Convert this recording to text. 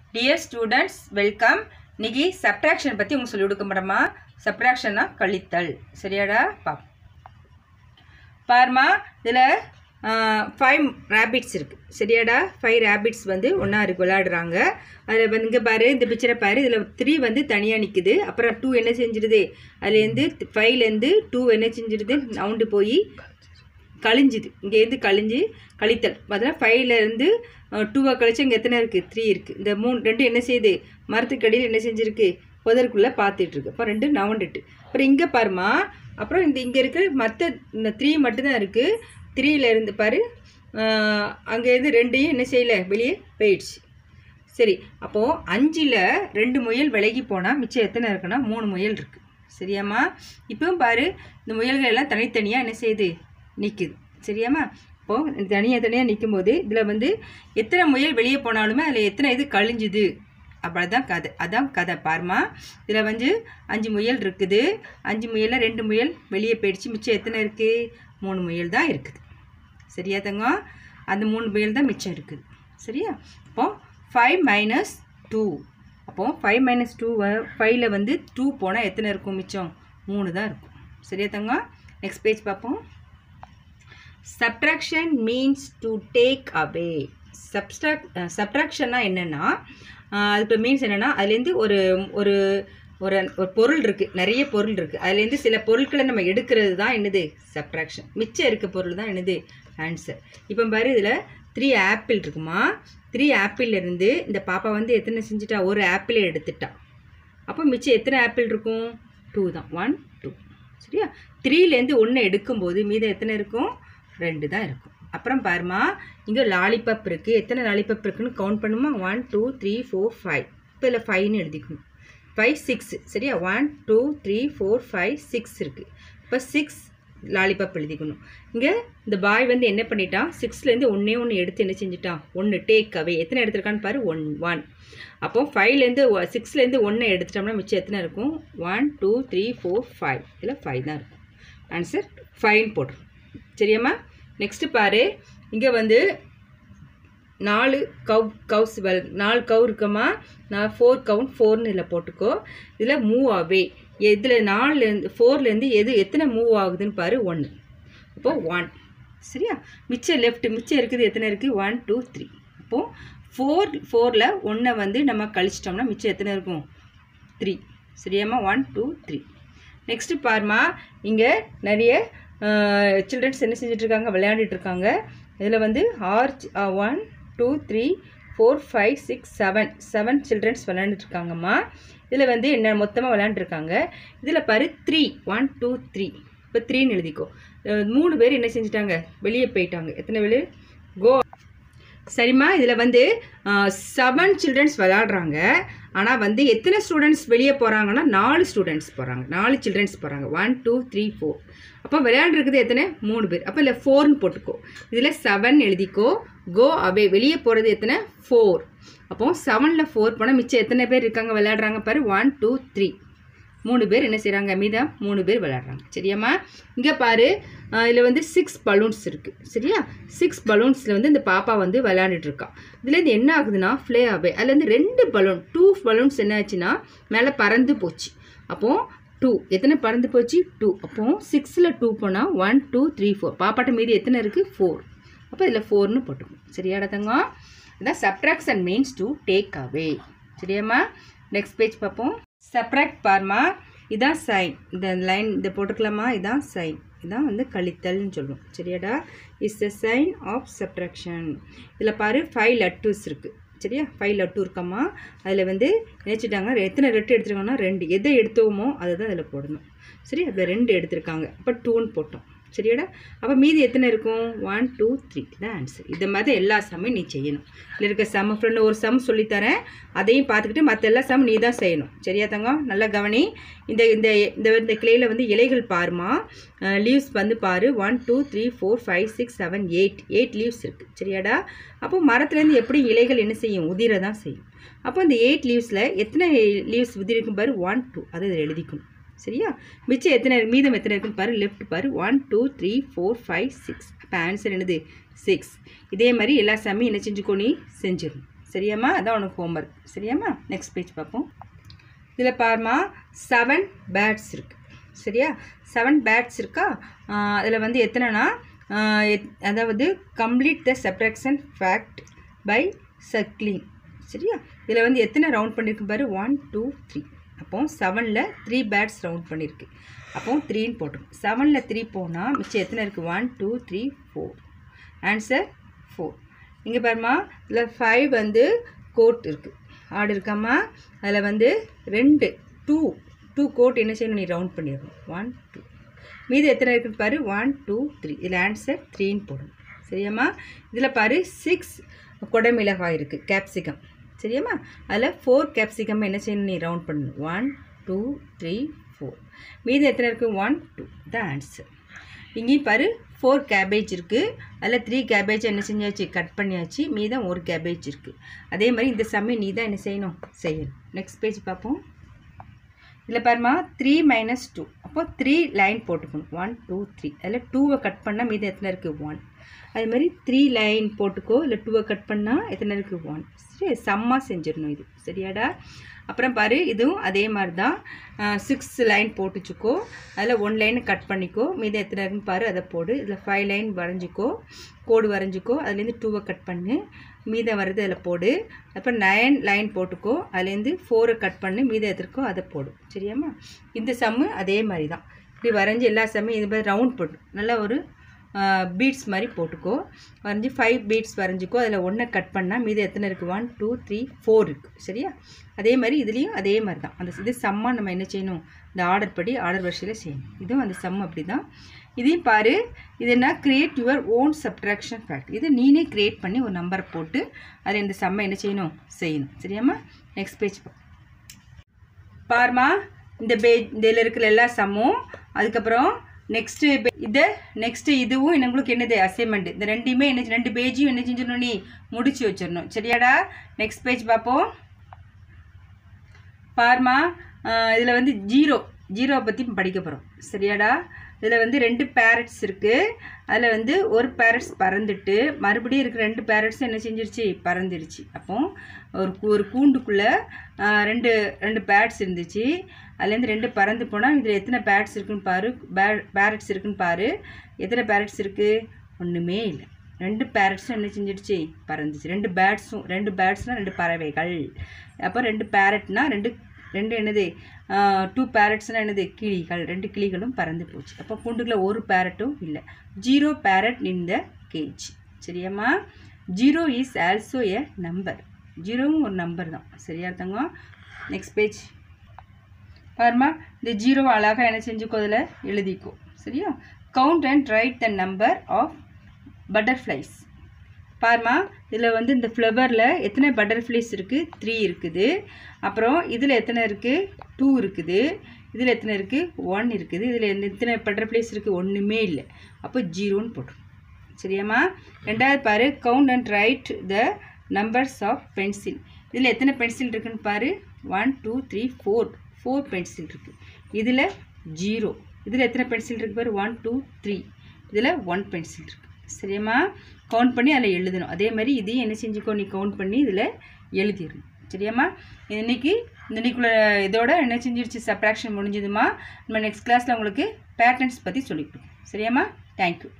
dear students welcome இன்னைக்கு subtraction பற்றி உங்களுக்கு சொல்லிக் கொடுக்க போகிறோமா சப்ட்ராக்ஷன்னா கழித்தல் சரியாடா பா பாருமா இதில் ஃபைவ் ரேபிட்ஸ் இருக்குது சரியாடா ஃபைவ் ரேபிட்ஸ் வந்து ஒன்றா இருக்கு விளையாடுறாங்க அதில் வந்து இங்கே பாரு இந்த பிக்சரை பாரு இதில் த்ரீ வந்து தனியாக நிற்குது அப்புறம் டூ என்ன செஞ்சிடுது அதுலேருந்து ஃபைவ்லேருந்து டூ என்ன செஞ்சிடுது நவுண்டு போய் கழிஞ்சுது இங்கேருந்து கழிஞ்சு கழித்தல் பார்த்தா ஃபைவ்லேருந்து டூவை கழிச்சு இங்கே எத்தனை இருக்குது த்ரீ இருக்குது இந்த மூணு ரெண்டு என்ன செய்யுது மரத்துக்கடியில் என்ன செஞ்சுருக்கு புதருக்குள்ளே பார்த்துட்டு இருக்கு அப்போ ரெண்டு நவண்டுட்டு அப்புறம் இங்கே பாருமா அப்புறம் இந்த இங்கே இருக்கிற மற்ற இந்த த்ரீ மட்டும்தான் இருக்குது த்ரீல இருந்து பாரு அங்கேருந்து ரெண்டையும் என்ன செய்யலை வெளியே போயிடுச்சு சரி அப்போது அஞ்சில் ரெண்டு முயல் விலகி போனால் மிச்சம் எத்தனை இருக்குன்னா மூணு முயல் இருக்குது சரியாம்மா இப்பவும் பாரு இந்த முயல்கள் எல்லாம் தனித்தனியாக என்ன செய்யுது நிற்குது சரியாம்மா இப்போது தனியாக தனியாக நிற்கும்போது இதில் வந்து எத்தனை முயல் வெளியே போனாலுமே அதில் எத்தனை இது கழிஞ்சுது அப்படிதான் கதை அதான் கதை பாருமா இதில் வந்து அஞ்சு முயல் இருக்குது அஞ்சு முயலில் ரெண்டு முயல் வெளியே போயிடுச்சு மிச்சம் எத்தனை இருக்குது மூணு முயல் தான் இருக்குது சரியா தங்கம் அந்த மூணு முயல் தான் மிச்சம் இருக்குது சரியா அப்போ ஃபைவ் மைனஸ் டூ அப்போது ஃபைவ் மைனஸ் டூ ஃபைவ்ல வந்து டூ போனால் எத்தனை இருக்கும் மிச்சம் மூணு தான் இருக்கும் சரியா தங்கம் நெக்ஸ்ட் பேஜ் பார்ப்போம் subtraction means to take away subtract சப்ட்ராக்ஷன்னா என்னென்னா அதுக்கு மீன்ஸ் என்னென்னா அதுலேருந்து ஒரு ஒரு ஒரு ஒரு பொருள் இருக்குது நிறைய பொருள் இருக்குது அதுலேருந்து சில பொருட்களை நம்ம எடுக்கிறது தான் என்னது சப்ட்ராக்ஷன் மிச்சம் இருக்க பொருள் தான் என்னது ஆன்சர் இப்போ பாரு இதில் த்ரீ ஆப்பிள் இருக்குமா த்ரீ இருந்து இந்த பாப்பா வந்து எத்தனை செஞ்சுட்டா ஒரு ஆப்பிளை எடுத்துட்டா அப்போ மிச்சம் எத்தனை ஆப்பிள் இருக்கும் டூ தான் ஒன் டூ சரியா த்ரீலேருந்து ஒன்று எடுக்கும்போது மீதம் எத்தனை இருக்கும் ரெண்டு தான் இருக்கும் அப்புறம் பாருமா இங்கே லாலிபப் இருக்குது எத்தனை லாலிபப் இருக்குன்னு கவுண்ட் பண்ணுமா one two three four five இப்போ இதில் ஃபைவ்னு எழுதிக்கணும் ஃபைவ் சிக்ஸ் சரியா one two three four five six இருக்குது இப்போ சிக்ஸ் லாலிபப் எழுதிக்கணும் இங்கே இந்த பாய் வந்து என்ன பண்ணிட்டான் சிக்ஸ்லேருந்து ஒன்றே ஒன்று எடுத்து என்ன செஞ்சுட்டான் ஒன்று டேக் அவே எத்தனை எடுத்திருக்கான்னு பாரு ஒன் ஒன் அப்போ ஃபைவ்லேருந்து சிக்ஸ்லேருந்து ஒன்று எடுத்துட்டோம்னா மிச்சம் எத்தனை இருக்கும் one two three four five இதில் ஃபைவ் தான் இருக்கும் ஆன்சர் ஃபைன் போட்டுரும் சரியாம்மா நெக்ஸ்ட்டு பாரு இங்கே வந்து நாலு கவ் கவுஸ் வெல் நாலு கவு இருக்கமா நான் ஃபோர் கவுண்ட் ஃபோர்னு இதில் போட்டுக்கோ இதில் மூவ் அவே இதில் நாலுலேருந்து ஃபோர்லேருந்து எது எத்தனை மூவ் ஆகுதுன்னு பாரு ஒன்று அப்போது ஒன் சரியா மிச்சம் லெஃப்ட் மிச்சம் இருக்குது எத்தனை இருக்குது ஒன் டூ த்ரீ அப்போது ஃபோர் ஃபோரில் ஒன்றை வந்து நம்ம கழிச்சிட்டோம்னா மிச்சம் எத்தனை இருக்கும் த்ரீ சரியாம்மா ஒன் டூ த்ரீ நெக்ஸ்ட்டு பாருமா இங்கே நிறைய சில்ட்ரன்ஸ் என்ன செஞ்சிட்ருக்காங்க விளையாண்டுட்டு இருக்காங்க இதில் வந்து are one two three four five six seven seven childrens விளையாண்டுட்ருக்காங்கம்மா இதில் வந்து என்ன மொத்தமாக விளையாண்டுருக்காங்க இதில் பாரு த்ரீ ஒன் டூ த்ரீ இப்போ த்ரீன்னு எழுதிக்கோ மூணு பேர் என்ன செஞ்சிட்டாங்க வெளியே போயிட்டாங்க எத்தனை பேர் கோ சரிம்மா இதில் வந்து செவன் சில்ட்ரன்ஸ் விளையாடுறாங்க ஆனால் வந்து எத்தனை ஸ்டூடெண்ட்ஸ் வெளியே போகிறாங்கன்னா நாலு ஸ்டூடெண்ட்ஸ் போகிறாங்க நாலு சில்ட்ரன்ஸ் போகிறாங்க ஒன் டூ த்ரீ ஃபோர் அப்போ விளையாண்டுருக்குது எத்தனை மூணு பேர் அப்போ இல்லை ஃபோர்னு போட்டுக்கோ இதில் செவன் எழுதிக்கோ கோ அவே வெளியே போகிறது எத்தனை ஃபோர் அப்போ செவனில் ஃபோர் போனால் மிச்சம் எத்தனை பேர் இருக்காங்க விளையாடுறாங்க பாரு ஒன் டூ த்ரீ மூணு பேர் என்ன செய்கிறாங்க மீதம் மூணு பேர் விளையாடுறாங்க சரியாம்மா இங்கே பாரு இதில் வந்து சிக்ஸ் பலூன்ஸ் இருக்குது சரியா சிக்ஸ் பலூன்ஸில் வந்து இந்த பாப்பா வந்து விளையாண்டுட்டுருக்கா இதுலேருந்து என்ன ஆகுதுன்னா ஃப்ளே ஆவே அதுலேருந்து ரெண்டு பலூன் டூ பலூன்ஸ் என்ன ஆச்சுன்னா மேலே பறந்து போச்சு அப்போது டூ எத்தனை பறந்து போச்சு டூ அப்போது சிக்ஸில் டூ போனால் ஒன் டூ த்ரீ ஃபோர் பாப்பாட்ட மீதி எத்தனை இருக்குது ஃபோர் அப்போ இதில் ஃபோர்னு போட்டுக்கணும் சரியாடா தங்கம் இதான் subtraction means to take away சரியாம்மா நெக்ஸ்ட் பேஜ் பார்ப்போம் சப்ராக்ட் பார்மா இதான் சைன் இந்த லைன் இதை போட்டுக்கலாமா இதான் சைன் இதான் வந்து கழித்தல்னு சொல்லுவோம் சரியாடா is the sign of subtraction இதில் பாரு ஃபைவ் லட்டூஸ் இருக்குது சரியா ஃபைவ் லட்டு இருக்கம்மா அதில் வந்து நினச்சிட்டாங்க எத்தனை ரெட்டு எடுத்துருக்காங்கன்னா ரெண்டு எதை எடுத்தோமோ அதை தான் அதில் போடணும் சரி அதில் ரெண்டு எடுத்திருக்காங்க அப்போ டூன்னு போட்டோம் சரியாடா அப்போ மீதி எத்தனை இருக்கும் ஒன் டூ த்ரீ தான் ஆன்சர் இந்த மாதிரி எல்லா சம்மையும் நீ செய்யணும் இதில் இருக்க சம் ஃப்ரெண்டு ஒரு சம் சொல்லித்தரேன் அதையும் பார்த்துக்கிட்டு மற்ற எல்லா சம் நீ தான் செய்யணும் சரியா தங்கம் நல்லா கவனி இந்த இந்த இந்த இந்த கிளையில் வந்து இலைகள் பாருமா லீவ்ஸ் வந்து பாரு one two three four five six seven eight eight leaves இருக்குது சரியாடா அப்போ மரத்துலேருந்து எப்படி இலைகள் என்ன செய்யும் உதிர தான் செய்யும் அப்போ இந்த எயிட் லீவ்ஸில் எத்தனை லீவ்ஸ் உதிரிக்கும் பாரு ஒன் டூ அதை இதில் எழுதிக்கணும் சரியா மிச்சம் எத்தனை மீதம் எத்தனை இருக்குன்னு பாரு லெஃப்ட் பாரு one two three four five six அப்போ ஆன்சர் என்னது சிக்ஸ் இதே மாதிரி எல்லா சமையும் என்ன செஞ்சுக்கோ நீ செஞ்சிடணும் சரியாம்மா அதான் உனக்கு ஹோம்ஒர்க் சரியாம்மா நெக்ஸ்ட் பேஜ் பார்ப்போம் இதில் பாருமா செவன் பேட்ஸ் இருக்குது சரியா செவன் பேட்ஸ் இருக்கா அதில் வந்து எத்தனைனா ஆஹ் எத்- அதாவது complete the subtraction fact by circling சரியா இதில் வந்து எத்தனை ரவுண்ட் பண்ணியிருக்கு பாரு ஒன் டூ த்ரீ அப்போ செவனில் த்ரீ பேட்ஸ் ரவுண்ட் பண்ணியிருக்கு அப்போ த்ரீன்னு போட்டுரும் செவனில் த்ரீ போனால் மிச்சம் எத்தனை இருக்குது one two three four answer four இங்கே பாருமா இதில் ஃபைவ் வந்து கோட் இருக்குது ஆடு இருக்காமா அதில் வந்து ரெண்டு டூ டூ கோட் என்ன செய்யணும் நீ ரவுண்ட் பண்ணிடணும் ஒன் டூ மீதி எத்தனை இருக்குன்னு பாரு ஒன் டூ த்ரீ இதில் ஆன்சர் த்ரீன்னு போடணும் சரியாம்மா இதில் பாரு சிக்ஸ் குடமிளகாய் இருக்குது கேப்சிகம் சரியாம்மா அதில் ஃபோர் கேப்சிகம் என்ன செய்யணும் நீ ரவுண்ட் பண்ணணும் ஒன் டூ த்ரீ ஃபோர் மீதி எத்தனை இருக்குது ஒன் டூ த ஆன்சர் இங்கேயும் பாரு ஃபோர் கேபேஜ் இருக்குது அதில் த்ரீ கேபேஜ் என்ன செஞ்சாச்சு கட் பண்ணியாச்சு மீதம் ஒரு கேபேஜ் இருக்குது அதே மாதிரி இந்த சமயம் நீ தான் என்ன செய்யணும் செய்யணும் நெக்ஸ்ட் பேஜ் பார்ப்போம் இதில் பாருமா த்ரீ மைனஸ் டூ அப்போ த்ரீ லைன் போட்டுக்கணும் ஒன் டூ த்ரீ அதில் டூவை கட் பண்ணால் மீதம் எத்தனை இருக்குது ஒன் அதே மாதிரி த்ரீ லைன் போட்டுக்கோ இல்லை டூவை கட் பண்ணால் எத்தனை இருக்குது ஒன் சரி சம்மாக செஞ்சிடணும் இது சரியாடா அப்புறம் பாரு இதுவும் அதே மாதிரி தான் சிக்ஸ் லைன் போட்டுச்சுக்கோ அதில் ஒன் லைன் கட் பண்ணிக்கோ மீதம் எத்தனை இருக்குன்னு பாரு அதை போடு இதில் ஃபைவ் லைன் வரைஞ்சிக்கோ கோடு வரைஞ்சிக்கோ அதுலேருந்து டூவை கட் பண்ணு மீதம் வர்றது அதில் போடு அப்புறம் நைன் லைன் போட்டுக்கோ அதுலேருந்து ஃபோரை கட் பண்ணி மீதம் எதிர்க்கோ அதை போடு சரியாம்மா இந்த சம்மு அதே மாதிரி தான் இப்படி வரைஞ்சி எல்லா சம்மையும் இது மாதிரி ரவுண்ட் போட்டு நல்லா ஒரு பீட்ஸ் மாதிரி போட்டுக்கோ வரைஞ்சி ஃபைவ் பீட்ஸ் வரைஞ்சிக்கோ அதில் ஒன்றை கட் பண்ணால் மீதி எத்தனை இருக்குது ஒன் டூ த்ரீ ஃபோர் இருக்குது சரியா அதே மாதிரி இதுலேயும் அதே மாதிரி தான் அந்த இது சம்மாக நம்ம என்ன செய்யணும் இந்த ஆர்டர் படி ஆர்டர் வரிசையில் செய்யணும் இதுவும் அந்த சம் அப்படி தான் இதையும் பாரு இது என்ன create your own subtraction fact இது நீனே கிரியேட் பண்ணி ஒரு நம்பரை போட்டு அதில் இந்த சம்மை என்ன செய்யணும் செய்யணும் சரியாம்மா நெக்ஸ்ட் பேஜ் பாருமா இந்த பேஜ் இதில் இருக்கிற எல்லா சம்மும் அதுக்கப்புறம் நெக்ஸ்ட்டு இது நெக்ஸ்ட்டு இதுவும் என்ன உங்களுக்கு என்னது அசைன்மெண்ட் இந்த ரெண்டையுமே என்ன ரெண்டு பேஜையும் என்ன செஞ்சிடணும் நீ முடிச்சு வச்சிடணும் சரியாடா நெக்ஸ்ட் பேஜ் பார்ப்போம் பாருமா இதில் வந்து ஜீரோ ஜீரோவை பற்றி படிக்க போகிறோம் சரியாடா இதில் வந்து ரெண்டு பேரட்ஸ் இருக்குது அதில் வந்து ஒரு பேரட்ஸ் பறந்துட்டு மறுபடியும் இருக்கிற ரெண்டு பேரட்ஸும் என்ன செஞ்சிருச்சு பறந்துடுச்சு அப்போ ஒரு கூ- ஒரு கூண்டுக்குள்ளே ரெண்டு ரெண்டு பேட்ஸ் இருந்துச்சு அதுலேருந்து ரெண்டு பறந்து போனால் இதில் எத்தனை பேட்ஸ் இருக்குன்னு பாரு பே பேரட்ஸ் இருக்குன்னு பாரு எத்தனை பேரட்ஸ் இருக்குது ஒன்றுமே இல்லை ரெண்டு பேரட்ஸும் என்ன செஞ்சிடுச்சு பறந்துச்சு ரெண்டு பேட்ஸும் ரெண்டு பேட்ஸ்னால் ரெண்டு பறவைகள் அப்போ ரெண்டு பேரட்னா ரெண்டு ரெண்டு என்னது டூ பேரட்ஸ்னால் என்னது கிளிகள் ரெண்டு கிளிகளும் பறந்து போச்சு அப்போ கூண்டுக்குள்ள ஒரு பேரட்டும் இல்லை zero parrot in the cage சரியாம்மா zero is also a number ஜீரோவும் ஒரு நம்பர் தான் சரியா தங்கம் நெக்ஸ்ட் பேஜ் பாருமா இந்த ஜீரோ அழகாக என்ன செஞ்சுக்கோ அதில் எழுதிக்கோ சரியா count and write the number of butterflies பாருமா இதில் வந்து இந்த ஃப்ளவரில் எத்தனை பட்டர்ஃப்ளைஸ் இருக்குது த்ரீ இருக்குது அப்புறம் இதில் எத்தனை இருக்குது டூ இருக்குது இதில் எத்தனை இருக்குது ஒன் இருக்குது இதில் எத்தனை பட்டர்ஃப்ளைஸ் இருக்குது ஒன்றுமே இல்லை அப்போ ஜீரோன்னு போட்டுரும் சரியாம்மா ரெண்டாவது பாரு count and write the numbers of pencil இதில் எத்தனை பென்சில் இருக்குன்னு பாரு one two three four four pencil இருக்குது இதில் ஜீரோ இதில் எத்தனை பென்சில் இருக்குது பாரு ஒன் டூ த்ரீ இதில் ஒன் பென்சில் இருக்குது சரியாம்மா கவுண்ட் பண்ணி அதில் எழுதணும் அதே மாதிரி இதையும் என்ன செஞ்சுக்கோ நீ கவுண்ட் பண்ணி இதில் எழுதிடணும் சரியாம்மா இன்னைக்கு இன்னைக்குள்ள இதோட என்ன செஞ்சிருச்சு சப்ராக்ஷன் முடிஞ்சதுமா நம்ம நெக்ஸ்ட் கிளாஸில் உங்களுக்கு பேட்டர்ன்ஸ் பற்றி சொல்லிக் கொடுக்கும் சரியாம்மா தேங்க்யூ